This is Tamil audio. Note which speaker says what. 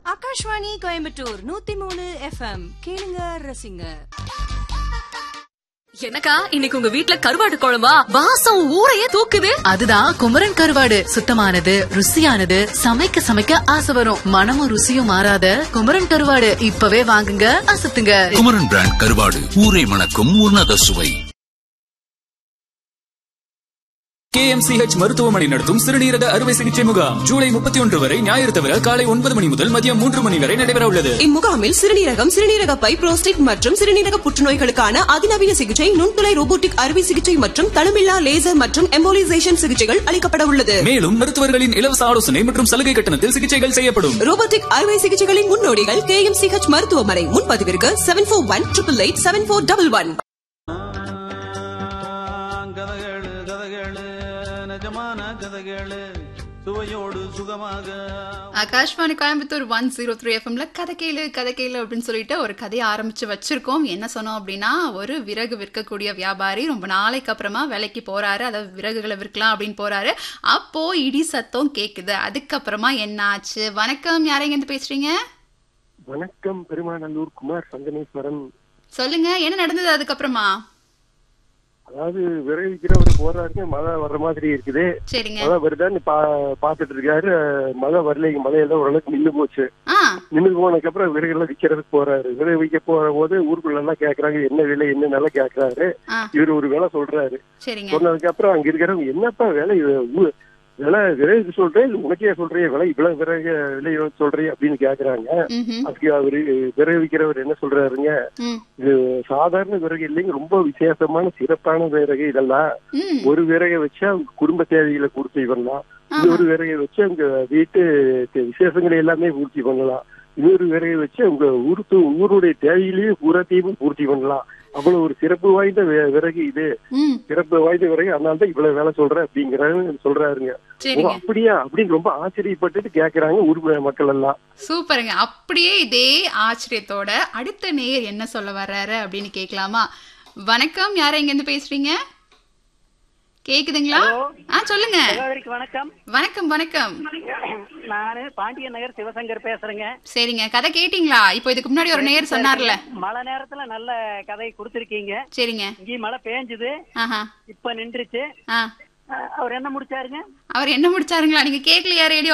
Speaker 1: ஆகாஷ்வாணி கோயம்புத்தூர் நூத்தி மூணு எஃப்எம் கேளுங்க ரசிங்க
Speaker 2: எனக்கா இன்னைக்கு உங்க வீட்ல கருவாடு குழம்பா வாசம் ஊரையே தூக்குது
Speaker 3: அதுதான் குமரன் கருவாடு சுத்தமானது ருசியானது சமைக்க சமைக்க ஆசை வரும் மனமும் ருசியும் மாறாத குமரன் கருவாடு இப்பவே வாங்குங்க அசத்துங்க
Speaker 4: குமரன் பிராண்ட் கருவாடு ஊரை மணக்கும் உன்னத சுவை
Speaker 5: கேஎம்சிஹெச் மருத்துவமனை நடத்தும் சிறுநீரக அறுவை சிகிச்சை முகாம் ஜூலை முப்பத்தி ஒன்று வரை ஞாயிறு தவிர காலை ஒன்பது மணி முதல் மதியம் மூன்று மணி வரை நடைபெற உள்ளது
Speaker 6: இம்முகாமில் சிறுநீரகம் சிறுநீரக பை புரோஸ்டேட் மற்றும் சிறுநீரக புற்றுநோய்களுக்கான அதிநவீன சிகிச்சை நுண்துளை ரோபோட்டிக் அறுவை சிகிச்சை மற்றும் தளமில்லா லேசர் மற்றும் எம்போலிசேஷன் சிகிச்சைகள் அளிக்கப்பட உள்ளது
Speaker 5: மேலும் மருத்துவர்களின் இலவச ஆலோசனை மற்றும் சலுகை கட்டணத்தில் சிகிச்சைகள் செய்யப்படும்
Speaker 6: ரோபோட்டிக் அறுவை சிகிச்சைகளின் முன்னோடிகள் கே எம் சிஹெச் மருத்துவமனை முன்பதிவிற்கு seven four one triple eight seven four double one
Speaker 7: கதகளு கதகளு நிஜமான கதகளு சுவையோடு சுகமாக
Speaker 8: Akashvani Coimbatore one zero three எஃப்எம்ல கதை கேளு கதை கேளு அப்படின்னு சொல்லிட்டு ஒரு கதையை ஆரம்பிச்சு வச்சிருக்கோம் என்ன சொன்னோம் அப்படின்னா ஒரு விறகு விற்கக்கூடிய வியாபாரி ரொம்ப நாளைக்கு அப்புறமா வேலைக்கு போறாரு அதாவது விறகுகளை விற்கலாம் அப்படின்னு போறாரு அப்போ இடி சத்தம் கேக்குது அதுக்கப்புறமா என்ன ஆச்சு வணக்கம் யாரைங்க இருந்து பேசுறீங்க
Speaker 9: வணக்கம் பெருமாநல்லூர் குமார் சங்கனேஸ்வரன்
Speaker 8: சொல்லுங்க என்ன நடந்தது அதுக்கப்புறமா
Speaker 9: அதாவது விரைவிக்கிறவர் போறாருங்க மழை வர்ற மாதிரி இருக்குது
Speaker 8: சரிங்க
Speaker 9: மழை வருதான்னு பா பாத்துட்டு இருக்காரு மழை வரலைங்க மழையெல்லாம் ஓரளவுக்கு நின்னு போச்சு
Speaker 8: ஆ
Speaker 9: நின்னு போனதுக்கு அப்புறம் விறகுலாம் விக்கிறதுக்கு போறாரு விறகு விற்க போற போது ஊருக்குள்ள எல்லாம் கேக்குறாங்க என்ன விலை என்ன நிலை கேக்குறாரு
Speaker 8: ஆ
Speaker 9: இவர் ஒரு விலை சொல்றாரு
Speaker 8: சரிங்க
Speaker 9: சொன்னதுக்கு அப்புறம் அங்க இருக்கிறவங்க என்னப்பா விலை இது? ஊ- விலை விறகு சொல்றேன் இல்ல உனக்கே சொல்றிய விலை இவ்வளவு விறகு விலை சொல்றிய அப்படின்னு கேக்குறாங்க
Speaker 8: ம்ஹும்.
Speaker 9: அதுக்கு அவரு விறகு விக்கிறவர் என்ன சொல்றாருங்க
Speaker 8: ம்
Speaker 9: இது சாதாரண விறகு இல்லைங்க ரொம்ப விசேஷமான சிறப்பான விறகு இதெல்லாம்
Speaker 8: ம்
Speaker 9: ஒரு விறகை வச்சு அவங்க குடும்ப தேவைகளை பூர்த்தி பண்ணலாம் இன்னொரு விறகை வச்சு அவங்க வீட்டு தே- விசேஷங்களை எல்லாமே பூர்த்தி பண்ணலாம் இன்னொரு விறகை வச்சு அவங்க ஊருக்கு ஊருடைய தேவையிலேயே பூராத்தையும் பூர்த்தி பண்ணலாம் அவ்வளவு ஒரு சிறப்பு வாய்ந்த வி- விறகு இது
Speaker 8: ம்
Speaker 9: சிறப்பு வாய்ந்த விறகு அதனால தான் இவ்வளவு வேலை சொல்றேன் அப்படிங்கிறாரு சொல்றாருங்க ஓ
Speaker 8: சரிங்க
Speaker 9: அப்படியா அப்படின்னு ரொம்ப ஆச்சரியப்பட்டுட்டு கேக்குறாங்க ஊர் மக்கள் எல்லாம்
Speaker 8: சூப்பருங்க அப்படியே இதே ஆச்சரியத்தோட அடுத்த நேயர் என்ன சொல்ல வர்றாரு அப்படின்னு கேட்கலாமா வணக்கம் யார இங்க இருந்து பேசுறீங்க கேக்குதுங்களா ஆ சொல்லுங்க
Speaker 10: சகோதரிக்கு வணக்கம்
Speaker 8: வணக்கம் வணக்கம்
Speaker 10: நானு பாண்டிய நகர் சிவசங்கர் பேசுறேங்க
Speaker 8: சரிங்க கதை கேட்டீங்களா இப்போ இதுக்கு முன்னாடி ஒரு நேயர் சொன்னார்ல
Speaker 10: மழை நேரத்துல நல்ல கதை கொடுத்திருக்கீங்க
Speaker 8: சரிங்க
Speaker 10: இங்கேயும் மழை பேஞ்சுது
Speaker 8: ஆஹா
Speaker 10: இப்ப நின்றுச்சு
Speaker 8: ஆ
Speaker 10: அஹ் அவர் என்ன முடிச்சாருங்க
Speaker 8: அவர் என்ன முடிச்சாருங்களா நீங்க கேட்கலையா ரேடியோ